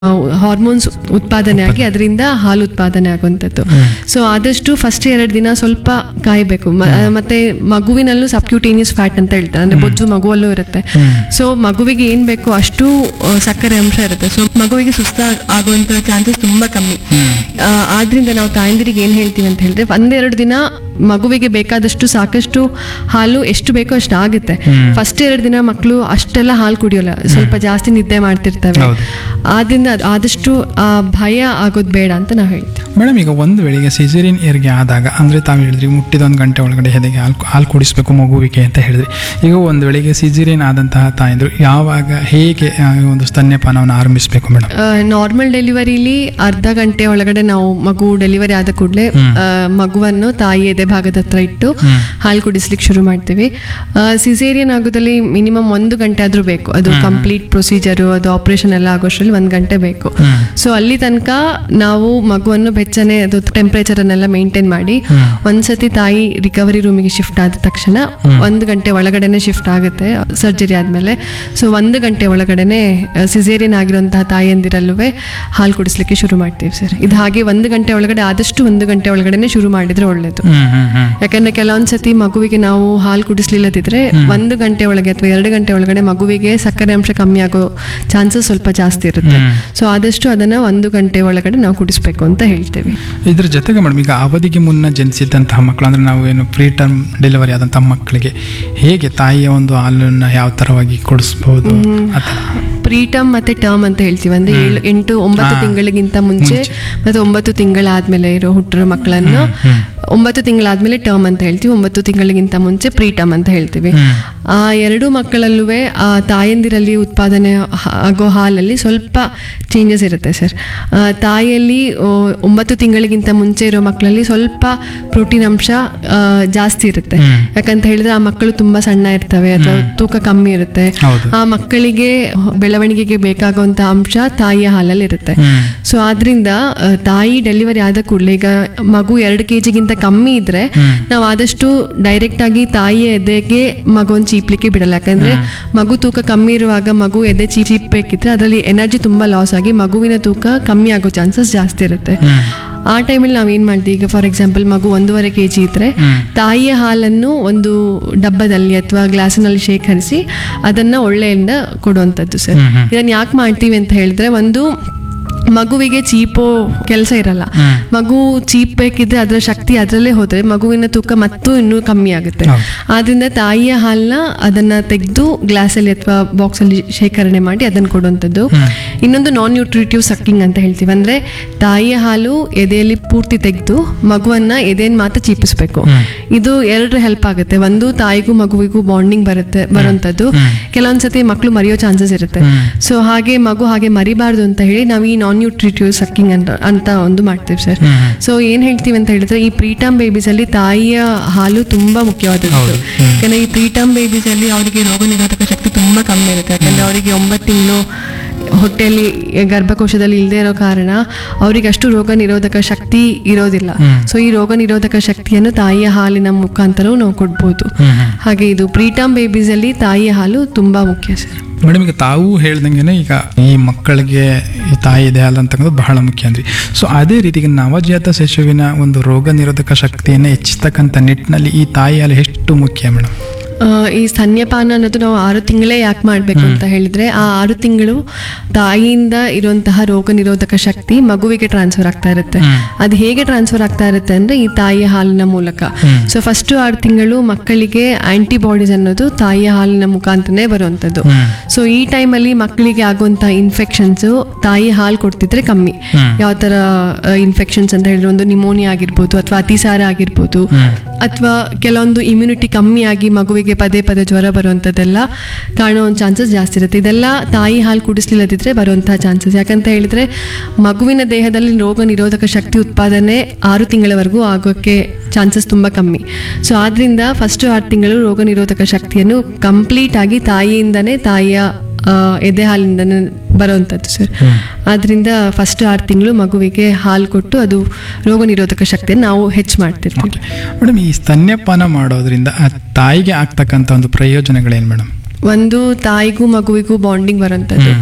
Hormones ಉತ್ಪಾದನೆ ಆಗಿ ಅದರಿಂದ ಹಾಲು ಉತ್ಪಾದನೆ ಆಗುವಂಥದ್ದು ಸೊ ಆದಷ್ಟು ಫಸ್ಟ್ ಎರಡು ದಿನ ಸ್ವಲ್ಪ ಕಾಯಬೇಕು ಮ- ಮತ್ತೆ ಮಗುವಿನಲ್ಲೂ ಸಬ್ಕ್ಯೂಟೇನಿಯಸ್ ಫ್ಯಾಟ್ ಅಂತ ಹೇಳ್ತಾರೆ ಅಂದ್ರೆ ಬೊಜ್ಜು ಮಗುವಲ್ಲೂ ಇರುತ್ತೆ ಸೊ ಮಗುವಿಗೆ ಏನ್ ಬೇಕು ಅಷ್ಟು ಆ, ಸಕ್ಕರೆ ಅಂಶ ಇರುತ್ತೆ ಸೊ ಮಗುವಿಗೆ ಸುಸ್ತ ಆಗುವಂತ ಚಾನ್ಸಸ್ ತುಂಬಾ ಕಮ್ಮಿ ಆ, ಆದ್ರಿಂದ ನಾವು ತಾಯಂದಿರಿಗೆ ಏನ್ ಹೇಳ್ತೀವಿ ಅಂತ ಹೇಳಿದ್ರೆ ಒಂದೆರಡು ದಿನ ಮಗುವಿಗೆ ಬೇಕಾದಷ್ಟು ಸಾಕಷ್ಟು ಹಾಲು ಎಷ್ಟು ಬೇಕೋ ಅಷ್ಟು ಆಗುತ್ತೆ ಫಸ್ಟ್ ಎರಡು ದಿನ ಮಕ್ಕಳು ಅಷ್ಟೆಲ್ಲ ಹಾಲು ಕುಡಿಯೋಲ್ಲ ಸ್ವಲ್ಪ ಜಾಸ್ತಿ ನಿದ್ದೆ ಮಾಡ್ತಿರ್ತವೆ ಹೌದು. ಆದ್ರಿಂದ ಅದ್- ಆದಷ್ಟು ಆ ಭಯ ಆಗೋದು ಬೇಡ ಅಂತ ನಾವು ಹೇಳ್ತೀವಿ ಮೇಡಮ್ ಈಗ ಒಂದು ವೇಳೆಗೆ ಸಿಸೇರಿಯನ್ ಏರ್ಗೆ ಆದಾಗ ಅಂದರೆ ತಾವು ಹೇಳಿದ್ರಿ ಮುಟ್ಟಿದ ಒಂದು ಗಂಟೆ ಒಳಗಡೆ ಹೆದೆಗೆ ಹಾಲು ಹಾಲು ಕುಡಿಸ್ಬೇಕು ಮಗುವಿಗೆ ಅಂತ ಹೇಳಿದ್ರಿ ಈಗ ಒಂದು ವೇಳೆಗೆ ಸಿಸೇರಿಯನ್ ಆದಂತಹ ತಾಯಂದ್ರು ಯಾವಾಗ ಹೇಗೆ ಆ, ಒಂದು ಸ್ತನ್ಯಪಾನವನ್ನು ಆರಂಭಿಸಬೇಕು ಮೇಡಮ್ ನಾರ್ಮಲ್ ಡೆಲಿವರಿಲಿ ಅರ್ಧ ಗಂಟೆ ಒಳಗಡೆ ನಾವು ಮಗು ಡೆಲಿವರಿ ಆದ ಕೂಡಲೇ ಮಗುವನ್ನು ತಾಯಿ ಎದೆ ಭಾಗದ ಹತ್ರ ಇಟ್ಟು ಹಾಲು ಕುಡಿಸ್ಲಿಕ್ಕೆ ಶುರು ಮಾಡ್ತೀವಿ ಸಿಸೇರಿಯನ್ ಆಗೋದಲ್ಲಿ ಮಿನಿಮಮ್ ಒಂದು ಗಂಟೆ ಆದ್ರೂ ಬೇಕು ಅದು ಕಂಪ್ಲೀಟ್ ಪ್ರೊಸೀಜರು ಅದು ಆಪರೇಷನ್ ಎಲ್ಲ ಆಗೋಷ್ಟ್ರಲ್ಲಿ ಒಂದು ಗಂಟೆ ಬೇಕು ಸೊ ಅಲ್ಲಿ ತನಕ ನಾವು ಮಗುವನ್ನು ಬೆಚ್ಚನೆ ಅದು ಟೆಂಪರೇಚರ್ ಅನ್ನೆಲ್ಲ ಮೇಂಟೈನ್ ಮಾಡಿ ಒಂದ್ಸತಿ ತಾಯಿ ರಿಕವರಿ ರೂಮಿಗೆ ಶಿಫ್ಟ್ ಆದ ತಕ್ಷಣ ಒಂದು ಗಂಟೆ ಒಳಗಡೆನೆ ಶಿಫ್ಟ್ ಆಗುತ್ತೆ ಸರ್ಜರಿ ಆದ್ಮೇಲೆ ಸೊ ಒಂದು ಗಂಟೆ ಒಳಗಡೆನೆ ಸಿಸೇರಿಯನ್ ಆಗಿರುವಂತಹ ತಾಯಿಯಂದಿರಲ್ಲೂ ಹಾಲು ಕುಡಿಸ್ಲಿಕ್ಕೆ ಶುರು ಮಾಡ್ತೀವಿ ಸರ್ ಇದು ಹಾಗೆ ಒಂದು ಗಂಟೆ ಒಳಗಡೆ ಆದಷ್ಟು ಒಂದು ಗಂಟೆ ಒಳಗಡೆನೆ ಶುರು ಮಾಡಿದ್ರೆ ಒಳ್ಳೇದು ಹ್ಮ್ ಹ್ಮ್ ಹ್ಮ್ ಯಾಕಂದ್ರೆ ಕೆಲವೊಂದ್ಸತಿ ಮಗುವಿಗೆ ನಾವು ಹಾಲು ಕುಡಿಸ್ಲಿಲ್ಲದಿದ್ರೆ ಒಂದು ಗಂಟೆ ಒಳಗೆ ಅಥವಾ ಎರಡು ಗಂಟೆ ಒಳಗಡೆ ಮಗುವಿಗೆ ಸಕ್ಕರೆ ಅಂಶ ಕಮ್ಮಿ ಆಗೋ ಚಾನ್ಸಸ್ ಸ್ವಲ್ಪ ಜಾಸ್ತಿ ಇರುತ್ತೆ ಸೊ ಆದಷ್ಟು ಅದನ್ನ ಒಂದು ಗಂಟೆ ಒಳಗಡೆ ನಾವು ಕುಡಿಸ್ಬೇಕು ಅಂತ ಹೇಳ್ತೇವೆ ಇದ್ರ ಜೊತೆಗೆ ಮೇಡಮ್ ಈಗ ಅವಧಿಗೆ ಮುನ್ನ ಜನಿಸಿದಂತಹ ಮಕ್ಕಳು ಅಂದ್ರೆ ನಾವು ಏನು ಪ್ರೀ ಟರ್ಮ್ ಡೆಲಿವರಿ ಆದಂತಹ ಮಕ್ಕಳಿಗೆ ಹೇಗೆ ತಾಯಿಯ ಒಂದು ಹಾಲನ್ನು ಯಾವ ತರವಾಗಿ ಕೊಡಿಸ್ಬೋದು ಆ ಥರ ಪ್ರೀಟಮ್ ಮತ್ತೆ ಟರ್ಮ್ ಅಂತ ಹೇಳ್ತೀವಿ ಅಂದ್ರೆ ಏಳು ಎಂಟು ಒಂಬತ್ತು ತಿಂಗಳಿಗಿಂತ ಮುಂಚೆ ಮತ್ತೆ ಒಂಬತ್ತು ತಿಂಗಳಾದ್ಮೇಲೆ ಇರೋ ಹುಟ್ಟಿರೋ ಮಕ್ಕಳನ್ನು ಒಂಬತ್ತು ತಿಂಗಳಾದ್ಮೇಲೆ ಟರ್ಮ್ ಅಂತ ಹೇಳ್ತೀವಿ ಒಂಬತ್ತು ತಿಂಗಳಿಗಿಂತ ಮುಂಚೆ ಪ್ರೀಟಮ್ ಅಂತ ಹೇಳ್ತೀವಿ ಆ ಎರಡು ಮಕ್ಕಳಲ್ಲೂ ಆ ತಾಯಂದಿರಲ್ಲಿ ಉತ್ಪಾದನೆ ಹ- ಆಗೋ ಹಾಲಲ್ಲಿ ಸ್ವಲ್ಪ ಚೇಂಜಸ್ ಇರುತ್ತೆ ಸರ್ ತಾಯಿಯಲ್ಲಿ ಆ, ಒಂಬತ್ತು ತಿಂಗಳಿಗಿಂತ ಮುಂಚೆ ಇರೋ ಮಕ್ಕಳಲ್ಲಿ ಸ್ವಲ್ಪ ಪ್ರೋಟೀನ್ ಅಂಶ ಆ, ಜಾಸ್ತಿ ಇರುತ್ತೆ ಯಾಕಂತ ಹೇಳಿದ್ರೆ ಆ ಮಕ್ಕಳು ತುಂಬಾ ಸಣ್ಣ ಇರ್ತವೆ ಅಥವಾ ತೂಕ ಕಮ್ಮಿ ಇರುತ್ತೆ ಹೌದು. ಆ ಮಕ್ಕಳಿಗೆ ಬೆಳವಣಿಗೆಗೆ ಬೇಕಾಗುವಂತ ಅಂಶ ತಾಯಿಯ ಹಾಲಲ್ಲಿ ಇರುತ್ತೆ ಹ್ಮ್. ಸೊ ಆದ್ರಿಂದ ಆ, ತಾಯಿ ಡೆಲಿವರಿ ಆದ ಕೂಡಲೇ ಈಗ ಮಗು ಎರಡು ಕೆ ಜಿಗಿಂತ ಕಮ್ಮಿ ಇದ್ರೆ ನಾವು ಆದಷ್ಟು ಡೈರೆಕ್ಟ್ ಆಗಿ ತಾಯಿಯ ಎದೆಗೆ ಮಗುವನ್ನು ಚೀಪ್ಲಿಕ್ಕೆ ಬಿಡಲ್ಲ ಯಾಕಂದ್ರೆ ಮಗು ತೂಕ ಕಮ್ಮಿ ಇರುವಾಗ ಮಗು ಎದೆ ಚೀ ಚೀಪ್ಬೇಕಿದ್ರೆ ಅದರಲ್ಲಿ ಎನರ್ಜಿ ತುಂಬಾ ಲಾಸ್ ಆಗಿ ಮಗುವಿನ ತೂಕ ಕಮ್ಮಿ ಆಗೋ ಚಾನ್ಸಸ್ ಜಾಸ್ತಿ ಇರುತ್ತೆ ಆ ಟೈಮಲ್ಲಿ ನಾವು ಏನ್ ಮಾಡ್ತೀವಿ ಈಗ ಫಾರ್ ಎಕ್ಸಾಂಪಲ್ ಮಗು ಒಂದೂವರೆ ಕೆ ಜಿ ಇದ್ರೆ ತಾಯಿಯ ಹಾಲನ್ನು ಒಂದು ಡಬ್ಬದಲ್ಲಿ ಅಥವಾ ಗ್ಲಾಸಿನಲ್ಲಿ ಶೇಖರಿಸಿ ಅದನ್ನ ಒಳ್ಳೆಯಿಂದ ಕೊಡುವಂಥದ್ದು ಸರ್ ಇದನ್ನ ಯಾಕೆ ಮಾಡ್ತೀವಿ ಅಂತ ಹೇಳಿದ್ರೆ ಒಂದು ಮಗುವಿಗೆ ಚೀಪೋ ಕೆಲಸ ಇರಲ್ಲ ಮಗು ಚೀಪ್ ಬೇಕಿದ್ರೆ ಅದರ ಶಕ್ತಿ ಅದರಲ್ಲೇ ಹೋದ್ರೆ ಮಗುವಿನ ತೂಕ ಮತ್ತೂ ಇನ್ನೂ ಕಮ್ಮಿ ಆಗುತ್ತೆ ಹೌದು. ಆದ್ರಿಂದ ತಾಯಿಯ ಹಾಲನ್ನ ಅದನ್ನ ತೆಗೆದು ಗ್ಲಾಸಲ್ಲಿ ಅಥವಾ ಬಾಕ್ಸಲ್ಲಿ ಶೇಖರಣೆ ಮಾಡಿ ಅದನ್ನ ಕೊಡುವಂಥದ್ದು ಇನ್ನೊಂದು ನಾನ್ ನ್ಯೂಟ್ರಿಟಿವ್ ಸಕ್ಕಿಂಗ್ ಅಂತ ಹೇಳ್ತೀವಿ ಅಂದ್ರೆ ತಾಯಿಯ ಹಾಲು ಎದೆಯಲ್ಲಿ ಪೂರ್ತಿ ತೆಗೆದು ಮಗುವನ್ನ ಎದೆಯನ್ನು ಮಾತ್ರ ಚೀಪಿಸ್ಬೇಕು ಇದು ಎರಡು ಹೆಲ್ಪ್ ಆಗುತ್ತೆ ಒಂದು ತಾಯಿಗೂ ಮಗುವಿಗೂ ಬಾಂಡಿಂಗ್ ಬರುತ್ತೆ ಬರುವಂಥದ್ದು ಕೆಲವೊಂದ್ಸತಿ ಮಕ್ಕಳು ಮರೆಯೋ ಚಾನ್ಸಸ್ ಇರುತ್ತೆ ಸೊ ಹಾಗೆ ಮಗು ಹಾಗೆ ಮರಿಬಾರ್ದು ಅಂತ ಹೇಳಿ ನಾವು ಈ ನಾನ್ ನ್ಯೂಟ್ರಿಟಿವ್ ಸಕ್ಕಿಂಗ್ ಅಂತ ಅಂತ ಒಂದು ಮಾಡ್ತೀವಿ ಸರ್ ಸೊ ಏನ್ ಹೇಳ್ತೀವಿ ಅಂತ ಹೇಳಿದ್ರೆ ಈ ಪ್ರೀಟಮ್ ಬೇಬೀಸ್ ಅಲ್ಲಿ ತಾಯಿಯ ಹಾಲು ತುಂಬಾ ಮುಖ್ಯವಾದದ್ದು ಯಾಕಂದ್ರೆ ಈ ಪ್ರೀಟಮ್ ಬೇಬೀಸ್ ಅಲ್ಲಿ ಅವರಿಗೆ ರೋಗ ನಿರೋಧಕ ಶಕ್ತಿ ತುಂಬಾ ಕಮ್ಮಿ ಇರುತ್ತೆ ಯಾಕಂದ್ರೆ ಅವರಿಗೆ ಒಂಬತ್ತು ತಿಂಗಳು ಹೊಟ್ಟೆಯಲ್ಲಿ ಗರ್ಭಕೋಶದಲ್ಲಿ ಇಲ್ಲದೆ ಇರೋ ಕಾರಣ ಅವರಿಗೆ ಅಷ್ಟು ರೋಗ ನಿರೋಧಕ ಶಕ್ತಿ ಇರೋದಿಲ್ಲ ಸೊ ಈ ರೋಗ ನಿರೋಧಕ ಶಕ್ತಿಯನ್ನು ತಾಯಿಯ ಹಾಲಿನ ಮುಖಾಂತರವೂ ನಾವು ಕೊಡ್ಬೋದು ಹಾಗೆ ಇದು ಪ್ರೀಟಮ್ ಬೇಬೀಸ್ ಅಲ್ಲಿ ತಾಯಿಯ ಹಾಲು ತುಂಬಾ ಮುಖ್ಯ ಸರ್ ಮೇಡಮ್ ಈಗ ತಾವು ಹೇಳ್ದಂಗೆ ಈಗ ಈ ಮಕ್ಕಳಿಗೆ ಈ ತಾಯಿ ಇದೆ ಹಾಲು ಅಂತಕ್ಕಂಥದ್ದು ಬಹಳ ಮುಖ್ಯ ಅಂದ್ರಿ ಸೊ ಅದೇ ರೀತಿ ಈಗ ನವಜಾತ ಶಿಶುವಿನ ಒಂದು ರೋಗ ನಿರೋಧಕ ಶಕ್ತಿಯನ್ನು ಹೆಚ್ಚಿಸ್ತಕ್ಕಂಥ ನಿಟ್ಟಿನಲ್ಲಿ ಈ ತಾಯಿ ಹಾಲು ಎಷ್ಟು ಮುಖ್ಯ ಮೇಡಮ್ ಆ, ಈ ಸ್ತನ್ಯಪಾನ ಅನ್ನೋದು ನಾವು ಆರು ತಿಂಗಳೇ ಯಾಕೆ ಮಾಡಬೇಕು ಅಂತ ಹೇಳಿದ್ರೆ ಆ ಆರು ತಿಂಗಳು ತಾಯಿಯಿಂದ ಇರುವಂತಹ ರೋಗ ನಿರೋಧಕ ಶಕ್ತಿ ಮಗುವಿಗೆ ಟ್ರಾನ್ಸ್ಫರ್ ಆಗ್ತಾ ಇರುತ್ತೆ ಅದು ಹೇಗೆ ಟ್ರಾನ್ಸ್ಫರ್ ಆಗ್ತಾ ಇರುತ್ತೆ ಅಂದ್ರೆ ಈ ತಾಯಿಯ ಹಾಲಿನ ಮೂಲಕ ಸೊ ಫಸ್ಟ್ ಆರು ತಿಂಗಳು ಮಕ್ಕಳಿಗೆ ಆಂಟಿಬಾಡೀಸ್ ಅನ್ನೋದು ತಾಯಿಯ ಹಾಲಿನ ಮುಖಾಂತರನೇ ಬರುವಂಥದ್ದು ಸೊ ಈ ಟೈಮಲ್ಲಿ ಮಕ್ಕಳಿಗೆ ಆಗುವಂತಹ ಇನ್ಫೆಕ್ಷನ್ಸ್ ತಾಯಿ ಹಾಲು ಕೊಡ್ತಿದ್ರೆ ಕಮ್ಮಿ ಯಾವ ತರ ಇನ್ಫೆಕ್ಷನ್ಸ್ ಅಂತ ಹೇಳಿದ್ರೆ ಒಂದು ನಿಮೋನಿಯಾ ಆಗಿರ್ಬೋದು ಅಥವಾ ಅತಿಸಾರ ಆಗಿರ್ಬೋದು ಅಥವಾ ಕೆಲವೊಂದು ಇಮ್ಯುನಿಟಿ ಕಮ್ಮಿ ಆಗಿ ಮಗುವಿಗೆ ಪದೇ ಪದೇ ಜ್ವರ ಬರುವಂಥದ್ದೆಲ್ಲ ಕಾಣೋ ಒಂದು ಚಾನ್ಸಸ್ ಜಾಸ್ತಿ ಇರುತ್ತೆ ಇದೆಲ್ಲ ತಾಯಿ ಹಾಲು ಕುಡಿಸ್ಲಿಲ್ಲದಿದ್ರೆ ಬರುವಂತಹ ಚಾನ್ಸಸ್ ಯಾಕಂತ ಹೇಳಿದ್ರೆ ಮಗುವಿನ ದೇಹದಲ್ಲಿ ರೋಗ ನಿರೋಧಕ ಶಕ್ತಿ ಉತ್ಪಾದನೆ ಆರು ತಿಂಗಳವರೆಗೂ ಆಗೋಕ್ಕೆ ಚಾನ್ಸಸ್ ತುಂಬ ಕಮ್ಮಿ ಸೊ ಆದ್ರಿಂದ ಫಸ್ಟ್ ಆರು ತಿಂಗಳು ರೋಗ ನಿರೋಧಕ ಶಕ್ತಿಯನ್ನು ಕಂಪ್ಲೀಟ್ ಆಗಿ ತಾಯಿಯಿಂದನೇ ತಾಯಿಯ ಆ, ಎದೆ ಹಾಲಿಂದನೇ ಬರುವಂಥದ್ದು ಸರ್ ಆದ್ರಿಂದ ಫಸ್ಟ್ ಆರು ತಿಂಗಳು ಮಗುವಿಗೆ ಹಾಲು ಕೊಟ್ಟು ಅದು ರೋಗ ನಿರೋಧಕ ಶಕ್ತಿಯನ್ನು ನಾವು ಹೆಚ್ಚು ಮಾಡ್ತಿರ್ತೀವಿ ಮೇಡಮ್ ಈ ಸ್ತನ್ಯಪಾನ ಮಾಡೋದ್ರಿಂದ ಆ ತಾಯಿಗೆ ಆಗ್ತಕ್ಕಂಥ ಒಂದು ಪ್ರಯೋಜನಗಳೇನು ಮೇಡಮ್ ಒಂದು ತಾಯಿಗೂ ಮಗುವಿಗೂ ಬಾಂಡಿಂಗ್ ಬರುವಂಥದ್ದು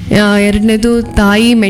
ಎರಡನೇದು ತಾಯಿ